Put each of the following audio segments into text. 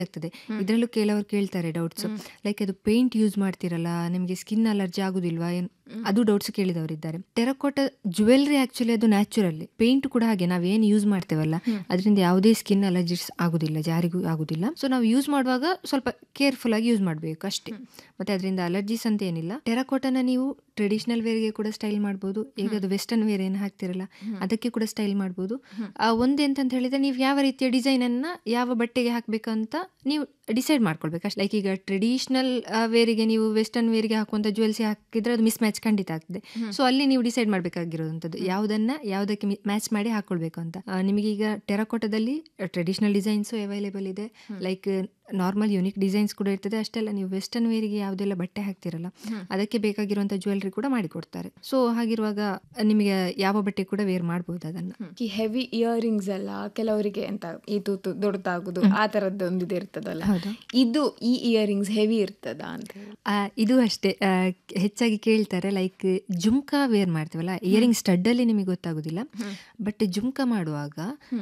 ಆಗ್ತದೆ ಇದರಲ್ಲೂ ಕೆಲವರು ಕೇಳ್ತಾರೆ ಡೌಟ್ಸ್ ಲೈಕ್ ಅದು ಪೇಂಟ್ ಯೂಸ್ ಮಾಡ್ತಿರಲ್ಲ ನಿಮಗೆ ಸ್ಕಿನ್ ಅಲರ್ಜಿ ಆಗುದಿಲ್ವಾ ಏನ್ ಅದು ಡೌಟ್ಸ್ ಕೇಳಿದವರಿದ್ದಾರೆ ಟೆರಕೋಟ ಜುವೆಲ್ರಿ ಆಕ್ಚುಲಿ ಅದು ನ್ಯಾಚುರಲ್ ಪೇಂಟ್ ಕೂಡ ಹಾಗೆ ನಾವೇನು ಯೂಸ್ ಮಾಡ್ತೇವಲ್ಲ ಅದರಿಂದ ಯಾವುದೇ ಸ್ಕಿನ್ ಅಲರ್ಜಿಸ್ ಆಗುದಿಲ್ಲ ಜಾರಿಗೂ ಆಗುದಿಲ್ಲ ಸೊ ನಾವು ಯೂಸ್ ಮಾಡುವಾಗ ಸ್ವಲ್ಪ ಕೇರ್ಫುಲ್ ಆಗಿ ಯೂಸ್ ಮಾಡಬೇಕು ಅಷ್ಟೇ ಮತ್ತೆ ಅದರಿಂದ ಅಲರ್ಜೀಸ್ ಅಂತ ಏನಿಲ್ಲ ಟೆರಕೋಟನ ನೀವು ಟ್ರೆಡಿಷನಲ್ ವೇರ್ಗೆ ಕೂಡ ಸ್ಟೈಲ್ ಮಾಡ್ಬೋದು ಈಗ ಅದು ವೆಸ್ಟರ್ನ್ ವೇರ್ ಏನು ಹಾಕ್ತಿರಲ್ಲ ಅದಕ್ಕೆ ಕೂಡ ಸ್ಟೈಲ್ ಮಾಡ್ಬೋದು ಆ, ಒಂದೆಂತಂತ ಹೇಳಿದ್ರೆ ನೀವು ಯಾವ ರೀತಿಯ ಡಿಸೈನ್ ಅನ್ನ ಯಾವ ಬಟ್ಟೆಗೆ ಹಾಕ್ಬೇಕಂತ ನೀವು ಡಿಸೈಡ್ ಮಾಡ್ಕೊಳ್ಬೇಕು ಅಷ್ಟೇ ಲೈಕ್ ಈಗ ಟ್ರೆಡಿಷನಲ್ ವೇರಿಗೆ ನೀವು ವೆಸ್ಟರ್ನ್ ವೇರ್ಗೆ ಹಾಕುವಂತ ಜುವೆಲ್ಸಿ ಹಾಕಿದ್ರೆ ಅದು ಮಿಸ್ ಮ್ಯಾಚ್ ಖಂಡಿತ ಆಗ್ತದೆ ಸೊ ಅಲ್ಲಿ ನೀವು ಡಿಸೈಡ್ ಮಾಡಬೇಕಾಗಿರೋದಂಥದ್ದು ಯಾವುದನ್ನ ಯಾವುದಕ್ಕೆ ಮ್ಯಾಚ್ ಮಾಡಿ ಹಾಕೊಳ್ಬೇಕು ಅಂತ ಆ, ನಿಮಗೆ ಈಗ ಟೆರಕೋಟದಲ್ಲಿ ಟ್ರೆಡಿಷನಲ್ ಡಿಸೈನ್ಸು ಅವೈಲೇಬಲ್ ಇದೆ ಲೈಕ್ ನಾರ್ಮಲ್ ಯುನಿಕ್ ಡಿಸೈನ್ಸ್ ಕೂಡ ಇರ್ತದೆ ಅಷ್ಟೆಲ್ಲ ನೀವು ವೆಸ್ಟರ್ನ್ ವೇರಿಗೆ ಯಾವುದೆಲ್ಲ ಬಟ್ಟೆ ಹಾಕ್ತಿರಲ್ಲ ಅದಕ್ಕೆ ಬೇಕಾಗಿರುವಂಥ ಜ್ಯುವೆಲ್ರಿ ಕೂಡ ಮಾಡಿಕೊಡ್ತಾರೆ ಸೊ ಹಾಗಿರುವಾಗ ನಿಮಗೆ ಯಾವ ಬಟ್ಟೆ ಕೂಡ ವೇರ್ ಮಾಡ್ಬೋದು ಅದನ್ನ ಈ ಹೆವಿ ಇಯರಿಂಗ್ಸ್ ಎಲ್ಲ ಕೆಲವರಿಗೆ ಎಂತ ಈ ತೂತು ದೊಡ್ಡದಾಗುದು ಆ ತರದ್ದು ಒಂದು ಇದು ಇರ್ತದಲ್ಲ ಹೌದು. ಇದು ಈ ಇಯರಿಂಗ್ಸ್ ಹೆವಿ ಇರ್ತದ ಅಂತ ಹೇಳಿ ಆ, ಇದು ಅಷ್ಟೇ ಆ, ಹೆಚ್ಚಾಗಿ ಕೇಳ್ತಾರೆ ಲೈಕ್ ಜುಮ್ಕಾ ವೇರ್ ಮಾಡ್ತೀವಲ್ಲ ಇಯರಿಂಗ್ ಸ್ಟಡ್ ಅಲ್ಲಿ ನಿಮಗೆ ಗೊತ್ತಾಗುದಿಲ್ಲ ಬಟ್ ಜುಮ್ಕಾ ಮಾಡುವಾಗ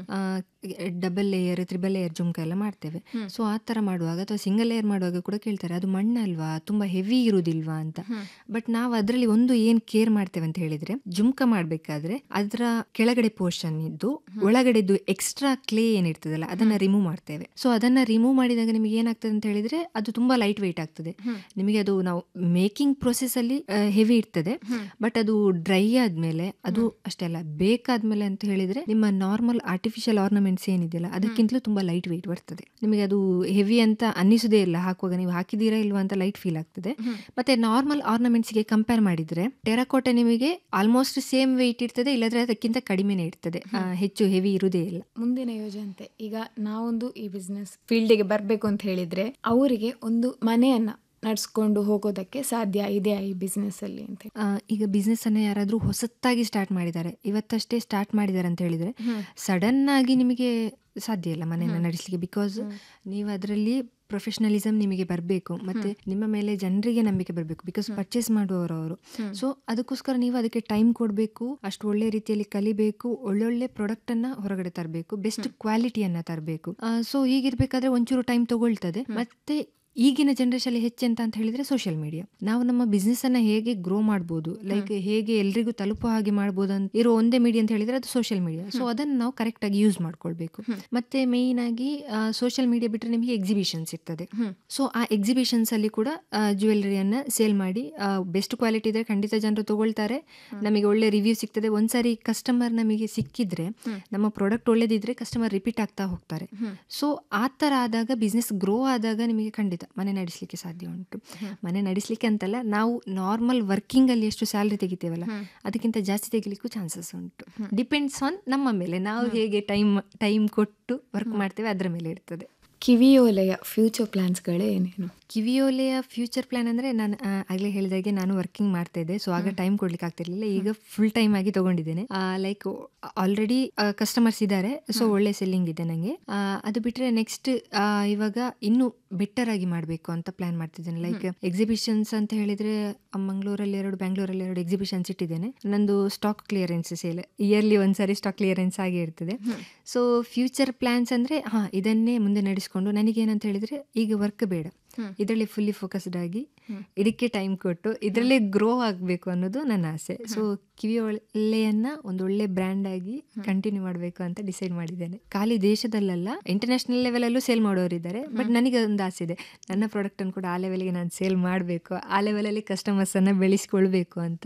double layer triple layer jhumka ಎಲ್ಲ ಮಾಡ್ತೇವೆ ಸೊ ಆ ತರ ಮಾಡುವಾಗ ಅಥವಾ ಸಿಂಗಲ್ ಲೇಯರ್ ಮಾಡುವಾಗ ಕೂಡ ಕೇಳ್ತಾರೆ ಅದು ಮಣ್ಣಲ್ವಾ ತುಂಬಾ ಹೆವಿ ಇರುವುದಿಲ್ವಾ ಅಂತ ಬಟ್ ನಾವು ಅದರಲ್ಲಿ ಒಂದು ಏನ್ ಕೇರ್ ಮಾಡ್ತೇವೆ ಅಂತ ಹೇಳಿದ್ರೆ ಜುಮ್ಕಾ ಮಾಡ್ಬೇಕಾದ್ರೆ ಅದರ ಕೆಳಗಡೆ ಪೋರ್ಷನ್ ಇದ್ದು ಒಳಗಡೆದು ಎಕ್ಸ್ಟ್ರಾ ಕ್ಲೇ ಏನಿರ್ತದಲ್ಲ ಅದನ್ನ ರಿಮೂವ್ ಮಾಡ್ತೇವೆ ಸೊ ಅದನ್ನ ರಿಮೂವ್ ಮಾಡಿದಾಗ ನಿಮಗೆ ಏನಾಗ್ತದೆ ಅಂತ ಹೇಳಿದ್ರೆ ಅದು ತುಂಬಾ ಲೈಟ್ ವೆಯ್ಟ್ ಆಗ್ತದೆ ನಿಮಗೆ ಅದು ನಾವು ಮೇಕಿಂಗ್ ಪ್ರೊಸೆಸ್ ಅಲ್ಲಿ ಹೆವಿ ಇರ್ತದೆ ಬಟ್ ಅದು ಡ್ರೈ ಆದ್ಮೇಲೆ ಅದು ಅಷ್ಟೇ ಅಲ್ಲ ಬೇಕಾದ್ಮೇಲೆ ಅಂತ ಹೇಳಿದ್ರೆ ನಿಮ್ಮ ನಾರ್ಮಲ್ ಆರ್ಟಿಫಿಷಿಯಲ್ ಆರ್ನಮೆಂಟ್ಸ್ ಏನಿದೆಯಲ್ಲ ಅದಕ್ಕಿಂತಲೂ ತುಂಬಾ ಲೈಟ್ ವೆಯ್ಟ್ ಬರ್ತದೆ ನಿಮಗೆ ಅದು ಹೆವಿ ಅಂತ ಅನ್ನಿಸುದೇ ಇಲ್ಲ ಹಾಕುವಾಗ ನೀವು ಹಾಕಿದೀರಾ ಇಲ್ವಾ ಅಂತ ಲೈಟ್ ಫೀಲ್ ಆಗ್ತದೆ ಮತ್ತೆ ನಾರ್ಮಲ್ ಆರ್ನಮೆಂಟ್ಸ್ ಗೆ ಕಂಪೇರ್ ಮಾಡಿದ್ರೆ ಟೆರಕೋಟೆ ನಿಮಗೆ ಆಲ್ಮೋಸ್ಟ್ ಸೇಮ್ ವೆಯ್ಟ್ ಇರ್ತದೆ ಇಲ್ಲದ್ರೆ ಅದಕ್ಕಿಂತ ಕಡಿಮೆನೇ ಇರ್ತದೆ ಆ, ಹೆಚ್ಚು ಹೆವಿ ಇರುವುದೇ ಇಲ್ಲ ಮುಂದಿನ ಯೋಜನೆ ಈಗ ನಾವೊಂದು ಈ ಬಿಸ್ನೆಸ್ ಫೀಲ್ಡಿಗೆ ಬರಬೇಕು ಅಂತ ಹೇಳಿದ್ರೆ ಅವರಿಗೆ ಒಂದು ಮನೆಯನ್ನ ನಡ್ಸ್ಕೊಂಡು ಹೋಗೋದಕ್ಕೆ ಸಾಧ್ಯ ಇದೆ ಈ ಬಿಸ್ನೆಸ್ ಅಲ್ಲಿ ಅಂತ ಹೇಳಿ. ಆ, ಈಗ ಬಿಸ್ನೆಸ್ ಅನ್ನ ಯಾರಾದ್ರೂ ಹೊಸತ್ತಾಗಿ ಸ್ಟಾರ್ಟ್ ಮಾಡಿದ್ದಾರೆ ಇವತ್ತಷ್ಟೇ ಸ್ಟಾರ್ಟ್ ಮಾಡಿದ್ದಾರೆ ಅಂತ ಹೇಳಿದ್ರೆ ಸಡನ್ ಆಗಿ ನಿಮಗೆ ಸಾಧ್ಯ ಇಲ್ಲ ಮನೆಯನ್ನ ನಡೆಸಲಿಕ್ಕೆ ಬಿಕಾಸ್ ನೀವು ಅದರಲ್ಲಿ ಪ್ರೊಫೆಷನಲಿಸಮ್ ನಿಮಗೆ ಬರಬೇಕು ಮತ್ತೆ ನಿಮ್ಮ ಮೇಲೆ ಜನರಿಗೆ ನಂಬಿಕೆ ಬರಬೇಕು ಬಿಕಾಸ್ ಪರ್ಚೇಸ್ ಮಾಡುವವರು ಅವರು ಸೊ ಅದಕ್ಕೋಸ್ಕರ ನೀವು ಅದಕ್ಕೆ ಟೈಮ್ ಕೊಡಬೇಕು ಅಷ್ಟು ಒಳ್ಳೆ ರೀತಿಯಲ್ಲಿ ಕಲಿಬೇಕು ಒಳ್ಳೊಳ್ಳೆ ಪ್ರಾಡಕ್ಟ್ ಅನ್ನ ಹೊರಗಡೆ ತರಬೇಕು ಬೆಸ್ಟ್ ಕ್ವಾಲಿಟಿಯನ್ನ ತರಬೇಕು ಸೊ ಹೀಗಿರ್ಬೇಕಾದ್ರೆ ಒಂಚೂರು ಟೈಮ್ ತಗೊಳ್ತದೆ ಮತ್ತೆ ಈಗಿನ ಜನರೇಷನ್ ಹೆಚ್ಚೆಂತ ಅಂತ ಹೇಳಿದ್ರೆ ಸೋಷಿಯಲ್ ಮೀಡಿಯಾ ನಾವು ನಮ್ಮ ಬಿಸ್ನೆಸ್ ಅನ್ನ ಹೇಗೆ ಗ್ರೋ ಮಾಡ್ಬೋದು ಲೈಕ್ ಹೇಗೆ ಎಲ್ರಿಗೂ ತಲುಪೋ ಹಾಗೆ ಮಾಡ್ಬೋದು ಅಂತ ಇರೋ ಒಂದೇ ಮೀಡಿಯಾ ಅಂತ ಹೇಳಿದ್ರೆ ಅದು ಸೋಷಿಯಲ್ ಮೀಡಿಯಾ ಸೊ ಅದನ್ನ ನಾವು ಕರೆಕ್ಟ್ ಆಗಿ ಯೂಸ್ ಮಾಡ್ಕೊಳ್ಬೇಕು ಮತ್ತೆ ಮೇಯ್ನ್ ಆಗಿ ಸೋಷಿಯಲ್ ಮೀಡಿಯಾ ಬಿಟ್ಟರೆ ನಿಮಗೆ ಎಕ್ಸಿಬಿಷನ್ಸ್ ಇರ್ತದೆ ಸೊ ಆ ಎಕ್ಸಿಬಿಷನ್ಸ್ ಅಲ್ಲಿ ಕೂಡ ಜ್ಯುವೆಲ್ಲರಿಯನ್ನ ಸೇಲ್ ಮಾಡಿ ಬೆಸ್ಟ್ ಕ್ವಾಲಿಟಿ ಇದ್ರೆ ಖಂಡಿತ ಜನರು ತಗೊಳ್ತಾರೆ ನಮಗೆ ಒಳ್ಳೆ ರಿವ್ಯೂ ಸಿಗ್ತದೆ ಒಂದ್ಸಾರಿ ಕಸ್ಟಮರ್ ನಮಗೆ ಸಿಕ್ಕಿದ್ರೆ ನಮ್ಮ ಪ್ರಾಡಕ್ಟ್ ಒಳ್ಳೇದಿದ್ರೆ ಕಸ್ಟಮರ್ ರಿಪೀಟ್ ಆಗ್ತಾ ಹೋಗ್ತಾರೆ ಸೊ ಆ ಥರ ಆದಾಗ ಬಿಸ್ನೆಸ್ ಗ್ರೋ ಆದಾಗ ನಿಮಗೆ ಖಂಡಿತ ಮನೆ ನಡೆಸಲಿಕ್ಕೆ ಸಾಧ್ಯ ಉಂಟು ಮನೆ ನಡೆಸಲಿಕ್ಕೆ ಅಂತಲ್ಲ ನಾವು ನಾರ್ಮಲ್ ವರ್ಕಿಂಗ್ ಅಲ್ಲಿ ಎಷ್ಟು ಸ್ಯಾಲ್ರಿ ತೆಗಿತೇವಲ್ಲ ಅದಕ್ಕಿಂತ ಜಾಸ್ತಿ ತೆಗಿಲಿಕ್ಕೂ ಚಾನ್ಸಸ್ ಉಂಟು ಡಿಪೆಂಡ್ಸ್ ಆನ್ ನಮ್ಮ ಮೇಲೆ ನಾವು ಹೇಗೆ ಟೈಮ್ ಟೈಮ್ ಕೊಟ್ಟು ವರ್ಕ್ ಮಾಡ್ತೇವೆ ಅದರ ಮೇಲೆ ಇರ್ತದೆ ಕಿವಿಯೋಲೆಯ ಫ್ಯೂಚರ್ ಪ್ಲಾನ್ಸ್ಗಳೇ ಏನೇನು ಕಿವಿಯೋಲೆಯ ಫ್ಯೂಚರ್ ಪ್ಲಾನ್ ಅಂದರೆ ನಾನು ಆ, ಆಗಲೇ ಹೇಳಿದಾಗೆ ನಾನು ವರ್ಕಿಂಗ್ ಮಾಡ್ತಾ ಇದ್ದೆ ಸೊ ಆಗ ಟೈಮ್ ಕೊಡ್ಲಿಕ್ಕೆ ಆಗ್ತಿರ್ಲಿಲ್ಲ ಈಗ ಫುಲ್ ಟೈಮ್ ಆಗಿ ತಗೊಂಡಿದ್ದೇನೆ ಲೈಕ್ ಆಲ್ರೆಡಿ ಕಸ್ಟಮರ್ಸ್ ಇದ್ದಾರೆ ಸೊ ಒಳ್ಳೆ ಸೆಲ್ಲಿಂಗ್ ಇದೆ ನನಗೆ ಅದು ಬಿಟ್ಟರೆ ನೆಕ್ಸ್ಟ್ ಇವಾಗ ಇನ್ನೂ ಬೆಟರ್ ಆಗಿ ಮಾಡಬೇಕು ಅಂತ ಪ್ಲಾನ್ ಮಾಡ್ತಿದ್ದೇನೆ ಲೈಕ್ ಎಕ್ಸಿಬಿಷನ್ಸ್ ಅಂತ ಹೇಳಿದ್ರೆ ಆ, ಮಂಗಳೂರಲ್ಲಿ ಎರಡು ಬ್ಯಾಂಗ್ಳೂರಲ್ಲಿ ಎರಡು ಎಕ್ಸಿಬಿಷನ್ಸ್ ಇಟ್ಟಿದ್ದೇನೆ ನಂದು ಸ್ಟಾಕ್ ಕ್ಲಿಯರೆನ್ಸ್ ಸೇಲ್ ಇಯರ್ಲಿ ಒಂದ್ಸಾರಿ ಸ್ಟಾಕ್ ಕ್ಲಿಯರೆನ್ಸ್ ಆಗಿ ಇರ್ತದೆ ಸೊ ಫ್ಯೂಚರ್ ಪ್ಲಾನ್ಸ್ ಅಂದ್ರೆ ಹಾ ಇದನ್ನೇ ಮುಂದೆ ನಡೆಸ್ಕೊಂಡು ನನಗೇನಂತ ಹೇಳಿದ್ರೆ ಈಗ ವರ್ಕ್ ಬೇಡ ಇದರಲ್ಲಿ ಫುಲ್ಲಿ ಫೋಕಸ್ಡ್ ಆಗಿ ಇದಕ್ಕೆ ಟೈಮ್ ಕೊಟ್ಟು ಇದರಲ್ಲೇ ಗ್ರೋ ಆಗಬೇಕು ಅನ್ನೋದು ನನ್ನ ಆಸೆ ಸೊ ಕಿವಿ ಒಳ್ಳೆಯನ್ನ ಒಂದು ಒಳ್ಳೆ ಬ್ರ್ಯಾಂಡ್ ಆಗಿ ಕಂಟಿನ್ಯೂ ಮಾಡಬೇಕು ಅಂತ ಡಿಸೈಡ್ ಮಾಡಿದ್ದೇನೆ ಖಾಲಿ ದೇಶದಲ್ಲಲ್ಲ ಇಂಟರ್ನ್ಯಾಷನಲ್ ಲೆವೆಲಲ್ಲೂ ಸೇಲ್ ಮಾಡೋರಿದ್ದಾರೆ ಬಟ್ ನನಗೆ ಒಂದು ಆಸೆ ಇದೆ ನನ್ನ ಪ್ರಾಡಕ್ಟ್ ಅನ್ನು ಕೂಡ ಆ ಲೆವೆಲ್ಗೆ ನಾನು ಸೇಲ್ ಮಾಡಬೇಕು ಆ ಲೆವೆಲಲ್ಲಿ ಕಸ್ಟಮರ್ಸ್ ಅನ್ನ ಬೆಳೆಸ್ಕೊಳ್ಬೇಕು ಅಂತ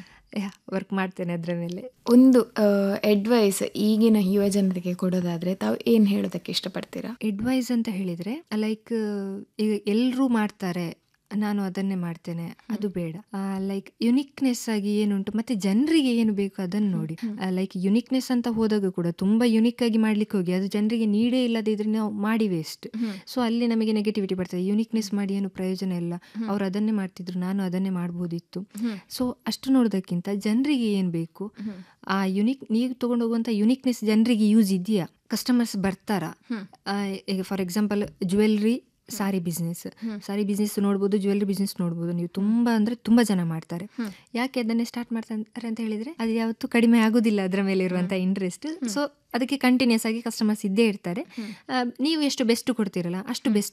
ವರ್ಕ್ ಮಾಡ್ತೇನೆ ಅದರ ಮೇಲೆ ಒಂದು ಅಡ್ವೈಸ್ ಈಗಿನ ಯುವ ಜನರಿಗೆ ಕೊಡೋದಾದ್ರೆ ತಾವು ಏನ್ ಹೇಳೋದಕ್ಕೆ ಇಷ್ಟಪಡ್ತೀರಾ ಅಡ್ವೈಸ್ ಅಂತ ಹೇಳಿದ್ರೆ ಲೈಕ್ ಈಗ ಎಲ್ಲರೂ ಮಾಡ್ತಾರೆ ನಾನು ಅದನ್ನೇ ಮಾಡ್ತೇನೆ ಅದು ಬೇಡ ಲೈಕ್ ಯುನಿಕ್ನೆಸ್ ಆಗಿ ಏನುಂಟು ಮತ್ತೆ ಜನರಿಗೆ ಏನು ಬೇಕು ಅದನ್ನು ನೋಡಿ ಲೈಕ್ ಯುನಿಕ್ನೆಸ್ ಅಂತ ಹೋದಾಗ ಕೂಡ ತುಂಬಾ ಯುನಿಕ್ ಆಗಿ ಮಾಡ್ಲಿಕ್ಕೆ ಹೋಗಿ ಅದು ಜನರಿಗೆ ನೀಡೇ ಇಲ್ಲದೆ ಇದ್ರೆ ನಾವು ಮಾಡಿ ವೇಸ್ಟ್ ಸೊ ಅಲ್ಲಿ ನಮಗೆ ನೆಗೆಟಿವಿಟಿ ಬರ್ತದೆ ಯುನಿಕ್ನೆಸ್ ಮಾಡಿ ಏನು ಪ್ರಯೋಜನ ಇಲ್ಲ ಅವ್ರು ಅದನ್ನೇ ಮಾಡ್ತಿದ್ರು ನಾನು ಅದನ್ನೇ ಮಾಡ್ಬೋದಿತ್ತು ಸೊ ಅಷ್ಟು ನೋಡೋದಕ್ಕಿಂತ ಜನರಿಗೆ ಏನು ಬೇಕು ಆ ಯುನಿಕ್ ನೀವು ತಗೊಂಡು ಹೋಗುವಂತ ಯುನಿಕ್ನೆಸ್ ಜನರಿಗೆ ಯೂಸ್ ಇದೆಯಾ ಕಸ್ಟಮರ್ಸ್ ಬರ್ತಾರಾ ಆ, ಈಗ for example jewellery sorry business sorry business ನೋಡ್ಬೋದು ಜ್ಯುವೆಲ್ರಿ ಬಿಸ್ನೆಸ್ ನೋಡ್ಬೋದು ನೀವು ತುಂಬ ಅಂದರೆ ತುಂಬ ಜನ ಮಾಡ್ತಾರೆ ಯಾಕೆ ಅದನ್ನೇ ಸ್ಟಾರ್ಟ್ ಮಾಡ್ತಾರೆ ಅಂತ ಹೇಳಿದರೆ ಅದು ಯಾವತ್ತೂ ಕಡಿಮೆ ಆಗೋದಿಲ್ಲ ಅದರ ಮೇಲೆ ಇರುವಂಥ ಇಂಟ್ರೆಸ್ಟ್ ಸೊ ಅದಕ್ಕೆ ಕಂಟಿನ್ಯೂಸ್ ಆಗಿ ಕಸ್ಟಮರ್ಸ್ ಇದ್ದೇ ಇರ್ತಾರೆ ಆ, ನೀವು ಎಷ್ಟು ಬೆಸ್ಟ್ ಕೊಡ್ತೀರಲ್ಲ ಅಷ್ಟು ಬೆಸ್ಟ್